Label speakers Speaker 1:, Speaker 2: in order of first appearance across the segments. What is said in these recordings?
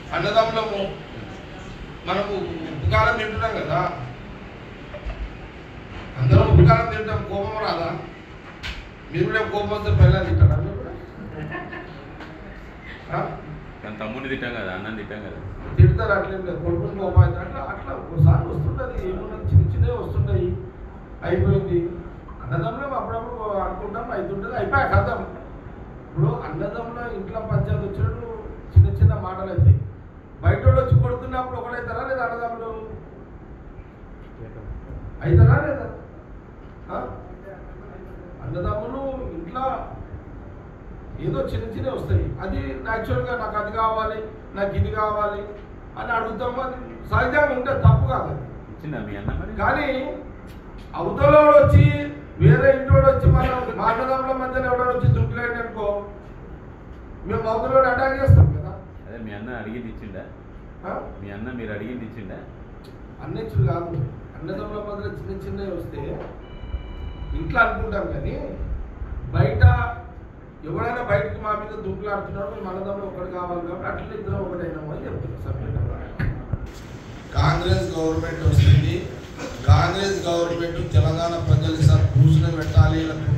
Speaker 1: అన్నదమ్ములము మనము ఉపకారం తింటున్నాం కదా అందరం ఉపకారం తింటాం కోపం రాదా మీరు కూడా కోపం వస్తే పిల్లలు తింటారా మీరు కూడా ఆ?
Speaker 2: కానీ తమ్ముడిని తిట్టాం కదా అన్నం తిట్టాం కదా
Speaker 1: తిడతారు అట్లేం లేదు కొడుకుని కోపం అయితే అట్లా అట్లా ఒకసారి వస్తుంటుంది ఏమున్నది చిన్న చిన్నవి వస్తుంటాయి అయిపోయింది అన్నదమ్ములం అప్పుడప్పుడు అనుకుంటాం అవుతుంటుంది అయిపోయా కథం ఇప్పుడు అన్నదమ్ముల ఇంట్లో పంచాయతీ వచ్చినప్పుడు చిన్న చిన్న మాటలు అవుతాయి బయట వాళ్ళు వచ్చి కొడుతున్నప్పుడు ఒకటైతారా లేదా అన్నదమ్ములు అవుతారా లేదా ఆ? అన్నదమ్ములు ఇంట్లో ఏదో చిన్న చిన్నవి వస్తాయి అది యాక్చువల్గా నాకు అది కావాలి నాకు ఇది కావాలి అని అడుగుతాము అది సహజంగా ఉంటే తప్పు కాదు అది.
Speaker 2: ఇచ్చిందా మీ అన్న మరి
Speaker 1: కానీ అవతలోడు వచ్చి వేరే ఇంటోడు వచ్చి మనం మా అన్నదమ్ముల మధ్యలో ఎవడో వచ్చి దుంకులేడు అనుకో మేము అవతలోడు అటాక్ చేస్తాం కదా
Speaker 2: అదే మీ అన్న అడిగింది ఇచ్చిండా
Speaker 1: ఆ?
Speaker 2: మీ అన్న మీరు అడిగింది ఇచ్చిండా
Speaker 1: అన్నిచ్చుడు కాదు అన్నదమ్ముల మధ్యలో చిన్న చిన్నవి వస్తే ఇంట్లో అనుకుంటాం కానీ బయట ఎవడైనా బయటకు మా మీద దుంకులాడుతున్నాడు మేము అన్నదమ్ములు ఒకటి కావాలి కాబట్టి అట్లా ఇద్దరం ఒకటైనాము అని చెప్తున్నారు సభ్యులు కాంగ్రెస్ గవర్నమెంట్ వస్తుంది కాంగ్రెస్ గవర్నమెంట్ తెలంగాణ ప్రజలు సార్ కూర్చుని పెట్టాలి వీళ్ళకు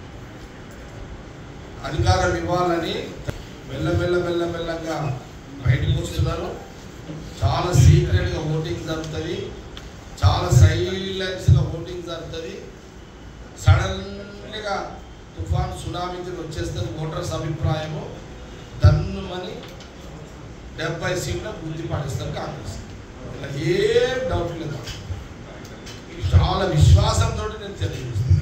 Speaker 1: అధికారం ఇవ్వాలని మెల్లమెల్ల మెల్లమెల్లగా బయటకు వస్తున్నారు చాలా సీక్రెట్గా ఓటింగ్ జరుగుతుంది చాలా సైలెన్స్గా ఓటింగ్ జరుగుతుంది సడన్గా తుఫాన్ సునామీకి వచ్చేస్తుంది ఓటర్స్ అభిప్రాయము దన్నుమని డెబ్బై సీట్ల బుద్ధి పాటిస్తారు కాంగ్రెస్ ఇలా ఏం డౌట్ లేదు చాలా విశ్వాసంతో నేను తెలియజేస్తాను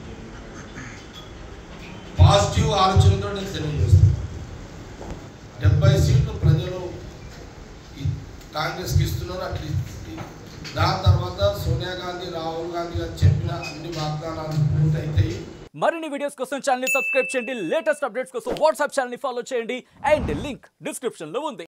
Speaker 1: పాజిటివ్ ఆలోచనతో నేను తెలియజేస్తాను డెబ్బై సీట్లు ప్రజలు ఈ కాంగ్రెస్కి ఇస్తున్నారు అట్లా ఇ- దాని తర్వాత సోనియా గాంధీ రాహుల్ గాంధీ గారు చెప్పిన అన్ని వాగ్దానాలు పూర్తయితాయి
Speaker 3: మరిన్ని వీడియోస్ కోసం ఛానల్ సబ్స్క్రైబ్ చేయండి లేటెస్ట్ అప్డేట్స్ కోసం వాట్సాప్ ఛానల్ ఫాలో చేయండి అండ్ లింక్ డిస్క్రిప్షన్ లో ఉంది